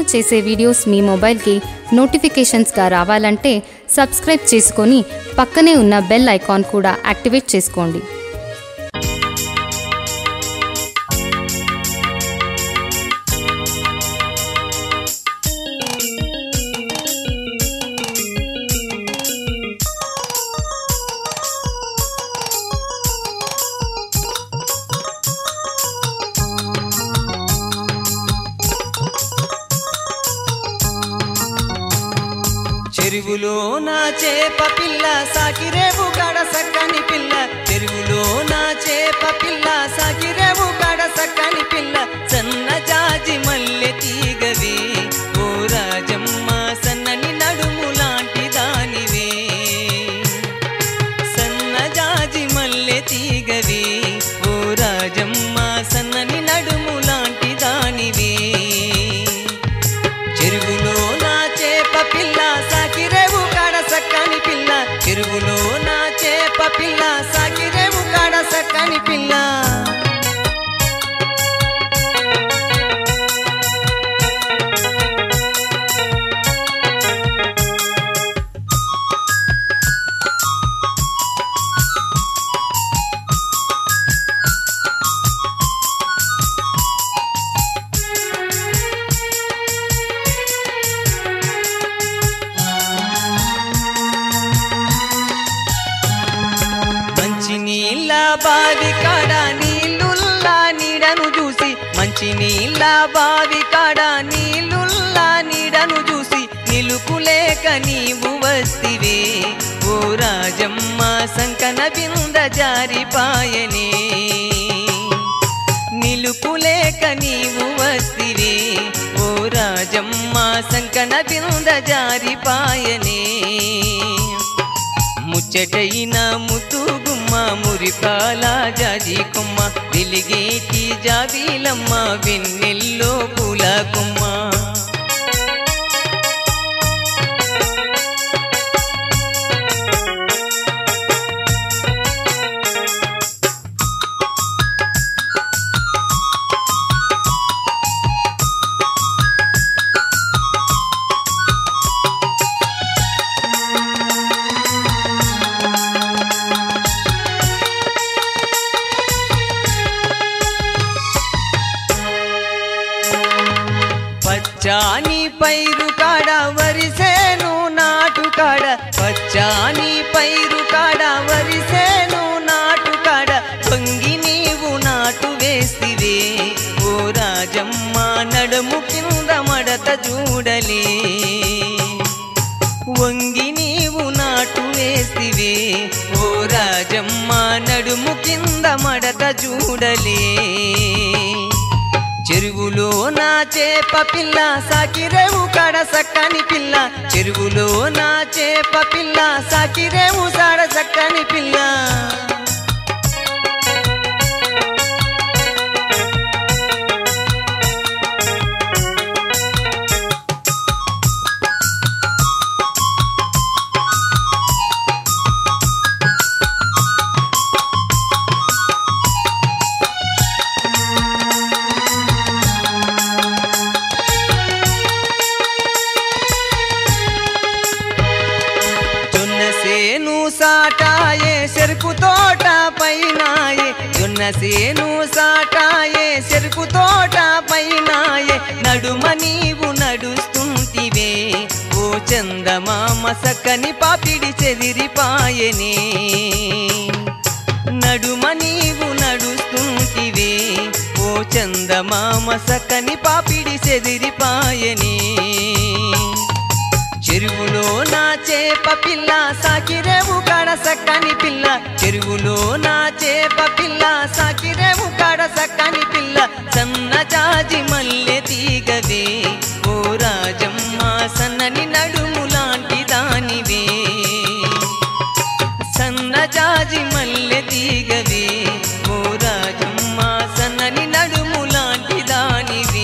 చేసే వీడియోస్ మీ మొబైల్కి నోటిఫికేషన్స్గా రావాలంటే సబ్స్క్రైబ్ చేసుకొని పక్కనే ఉన్న బెల్ ఐకాన్ కూడా యాక్టివేట్ చేసుకోండి చెరువులో నా చేప పిల్ల సాకిరేవు గడ సక్కని పిల్ల చెరువులో నా చేప పిల్ల సాకిరేవు గడ సక్కని పిల్ల సన్న జాజి మల్లె తీగవే ఓ రాజమ్మ సన్నని నడుము లాంటి దానివే సన్న జాజి మల్లె తీగవే ఓ రాజమ్మ సన్నని నడుము లాంటి దానివే చెరువులో నా చేప పిల్ల సాకిరేవు కాడ సక్కని పిల్ల చెరువులో నా చేప పిల్ల సాకిరేవు కాడ సక్కని పిల్ల మంచి నీళ్ళ బావి కాడ నీళ్ళుల్లా నీడను చూసి మంచి నీళ్ళ బావి కాడ నీళ్ళుల్లా నీడను చూసి నిలుపులేక నీవు వస్తివే ఓ రాజమ్మ సంకన బింద జారిపాయనే నిలుపులేక నీవు వస్తివే ఓ రాజమ్మ సంకన బింద జారిపాయనే ముచ్చటైన ముత్తు గుమ్మ మురిపాల జాజి కొమ్మ వెలిగేటి జాబీలమ్మ వెన్నెల్లో పూల కొమ్మ పచ్చాని పైరు కాడ వరిసేను నాటు కాడ పచ్చాని పైరు కాడ వరిసేను నాటు కాడ పొంగి నీవు నాటు వేసివే ఓ రాజమ్మ నడుము కింద మడత చూడలే వంగి నీవు నాటు వేసివే ఓ రాజమ్మ నడుము కింద మడత చూడలే చెరువులో నా చేప పిల్ల సాకిరేవు కాడ సక్కని పిల్ల చెరువులో నా చేప పిల్ల సాకిరేవు సాడ సక్కని పిల్ల జొన్న సేను సాటాయే చెరుకు తోట పైనాయే జొన్న సేను సాటాయే చెరుకు తోట పైనాయే నడుమ నీవు నడుస్తుంటివే ఓ చందమామ సక్కని పాపిడి చెదిరిపాయనే నడుమ నీవు నడుస్తుంటివే ఓ చందమామ సక్కని పాపిడి చెదిరిపాయనే చెరువులో నా చేప పిల్ల సాకిరేవు కాడ సక్కని పిల్ల చెరువులో నా చేప పిల్ల సాకిరేవు కాడ సక్కని పిల్ల సన్న జాజి మల్లె తీగవే ఓ రాజమ్మ సన్నని నడుము లాంటి దానివే సన్న జాజి మల్లె తీగవే ఓ రాజమ్మ సన్నని నడుము లాంటి దానివే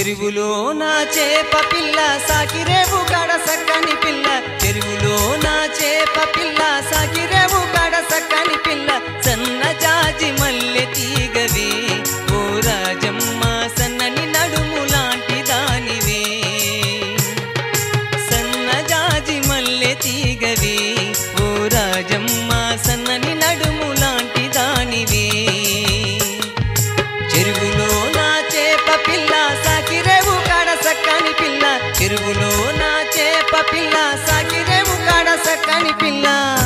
చెరువులో నా చేప పిల్ల సాకిరేవు కాడ సక్కని పిల్ల చెరువులో నా చేప పిల్ల సాకిరేవు కాడ సక్కని పిల్ల సన్న జాజి మల్లె తీగవే ఓ రాజమ్మ సన్నని నడుము లాంటి దానివే సన్న జాజి మల్లె తీగవే ఓ రాజమ్మ సన్నని నడుము లాంటి దానివే చెరువులో నా చేప పిల్ల సాకిరేవు కాడ సక్కని పిల్ల చెరువులో నా చేప పిల్ల సాకిరేవు కాడ సక్కని పిల్ల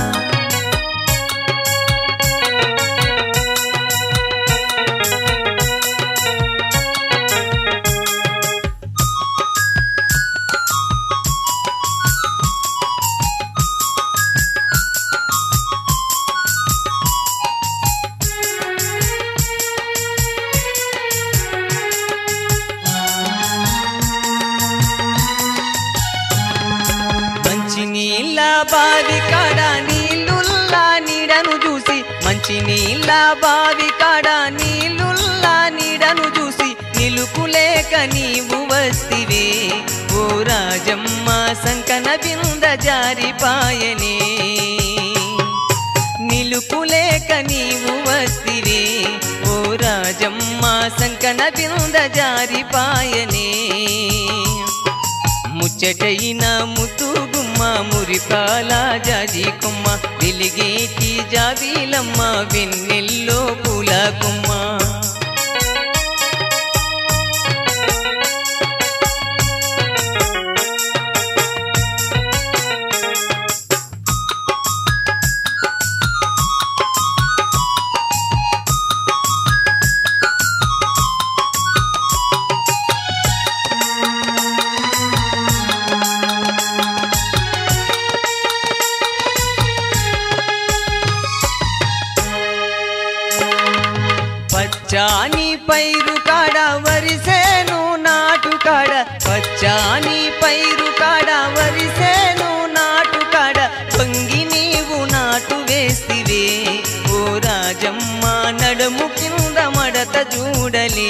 మంచి నీళ్ళ బావి కాడ నీళ్ళుల్లా నీడను చూసి మంచి నీళ్ళ బావి కాడ నీళ్ళుల్లా నీడను చూసి నిలుపులేక నీవు వస్తివే ఓ రాజమ్మ సంకన బింద జారిపాయనే నిలుపులేక నీవు వస్తివే ఓ రాజమ్మ సంకన బింద జారిపాయనే ముచ్చటైన ముత్తు గుమ్మ మురిపాల జాజి కొమ్మ వెలిగేటి జాబీలమ్మ వెన్నెల్లో పూల కొమ్మ పచ్చాని పైరు కాడ వరిసేను నాటు కాడ పచ్చాని పైరు కాడ వరిసేను నాటు కాడ పొంగి నీవు నాటు వేసివే ఓ రాజమ్మ నడుము కింద మడత చూడలే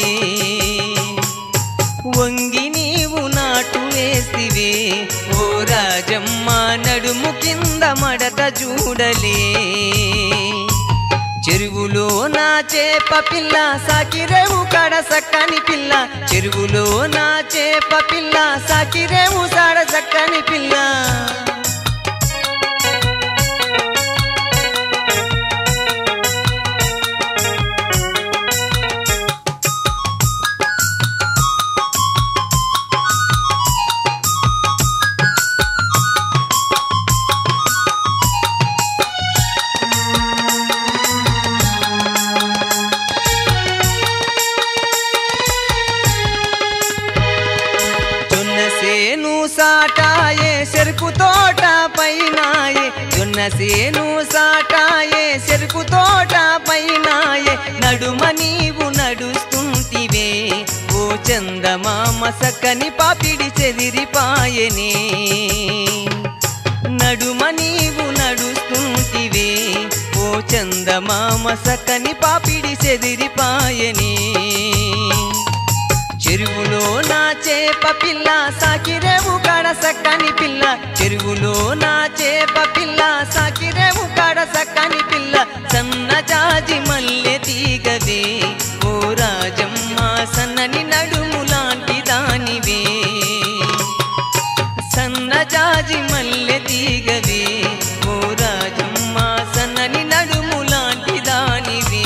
వంగి నీవు నాటు వేసివే ఓ రాజమ్మ నడుము కింద మడత చూడలే చెరువులో నా చేప పిల్ల సాకిరేవు కాడ సక్కని పిల్ల చెరువులో నా చేప పిల్ల సాకిరేవు సాడ సక్కని పిల్ల జొన్న సేను సాటాయే చెరుకు తోట పైనాయే జొన్న సేను సాటాయే చెరుకు తోట పైనాయే నడుమ నీవు నడుస్తుంటివే ఓ చందమామ సక్కని పాపిడి చెదిరిపాయనే నడుమ నీవు నడుస్తుంటివే ఓ చందమామ సక్కని పాపిడి చెదిరిపాయనే చెరువులో నా చేప పిల్ల సాకిరేవు కాడ సక్కని పిల్ల చెరువులో నా చేప పిల్ల సాకిరేవు కాడ సక్కని పిల్ల సన్న జాజి మల్లె తీగవే ఓ రాజమ్మ సన్నని నడుము లాంటి దానివే సన్న జాజి మల్లె తీగవే ఓ రాజమ్మ సన్నని నడుము లాంటి దానివే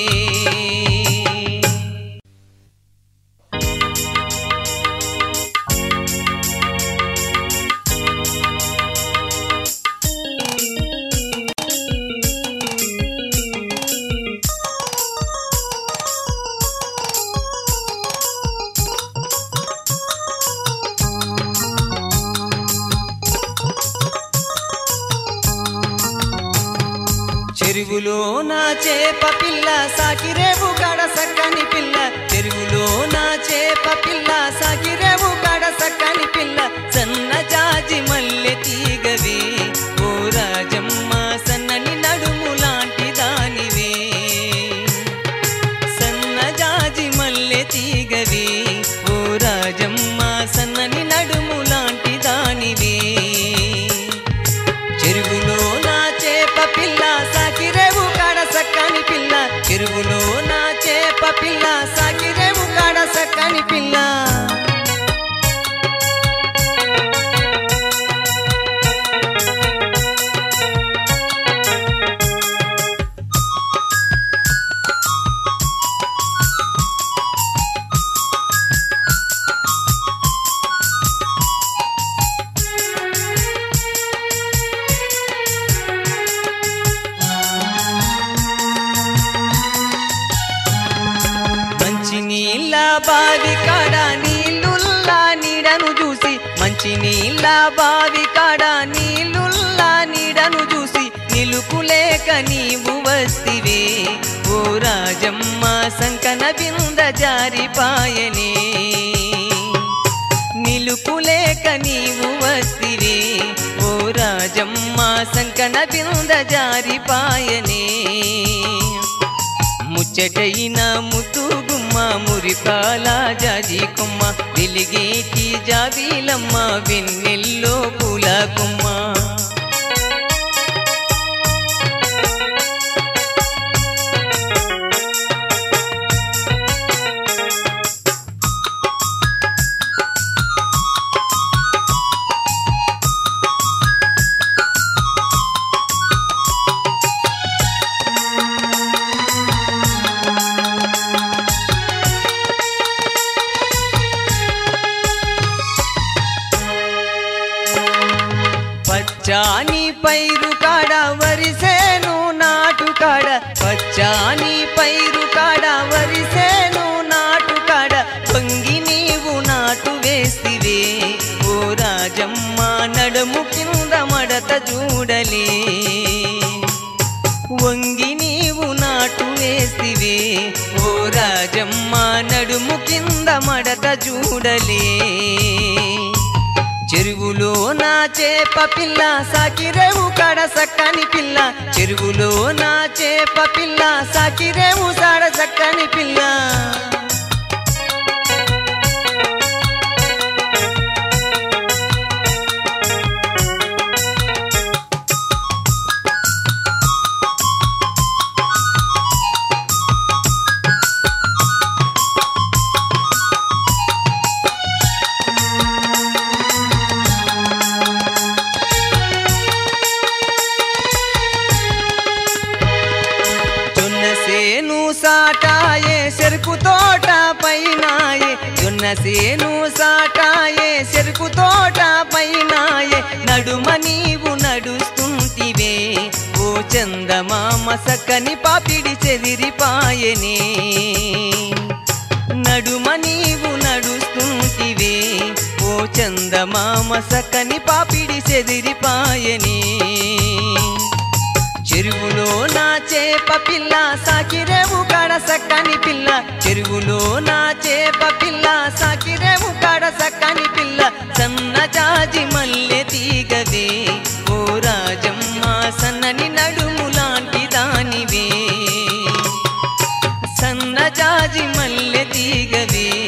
చెరువులో నా చేప పిల్ల సాకిరేవు కాడ సక్కని పిల్ల చెరువులో నా చేప పిల్ల సాకిరేవు కాడ సక్కని పిల్ల సన్న జాజి మల్లె తీగవే ఓ రాజమ్మ సన్నని నడుము లాంటి దానివే సన్న జాజి మల్లె తీగవే ఓ రాజ పిల్ల సాకిరేవు కాడ సక్కని పిల్ల మంచి నీళ్ళ బావి కాడ నీళ్ళుల్లా నీడను చూసి మంచి నీళ్ళ బావి కాడ నీళ్ళుల్లా నీడను చూసి నిలుపులేక నీవు వస్తివే ఓ రాజమ్మ సంకన బింద జారిపాయనే నిలుపులేక నీవు వస్తివే ఓ రాజమ్మ సంకన బింద జారిపాయనే ముచ్చటైన ముద్దు గుమ్మ మురిపాల జాజి కొమ్మ వెలిగేటి జాబీలమ్మ వెన్నెల్లో పూల కొమ్మ పచ్చాని పైరు కాడ వరిసేను నాటు కాడ పచ్చాని పైరు కాడ వరిసేను నాటు కాడ పొంగి నీవు నాటు వేసివే ఓ రాజమ్మ నడుము కింద మడత చూడలే వంగి నీవు నాటు వేసివే ఓ రాజమ్మ నడుము కింద మడత చూడలే చెరువులో నా చేప పిల్ల సాకిరేవు కాడ సక్కని పిల్ల చెరువులో నా చేప పిల్ల సాకిరేవు సాడ సక్కని పిల్ల జొన్న సేను సాటాయే చెరుకు తోట పైనాయే జొన్న సేను సాటాయే చెరుకు తోట పైనాయే నడుమ నీవు నడుస్తుంటివే ఓ చందమామ సక్కని పాపిడి చెదిరిపాయనే నడుమ నీవు నడుస్తుంటివే ఓ చందమామ సక్కని పాపిడి చెదిరిపాయనే చెరువులో నా చేప పిల్ల సాకిరేవు కాడ సక్కని పిల్ల చెరువులో నా చేప పిల్ల సాకిరేవు కాడ సక్కని పిల్ల సన్న జాజి మల్లె తీగవే ఓ రాజమ్మ సన్నని నడుము లాంటి దానివే సన్న జాజి మల్లె తీగవే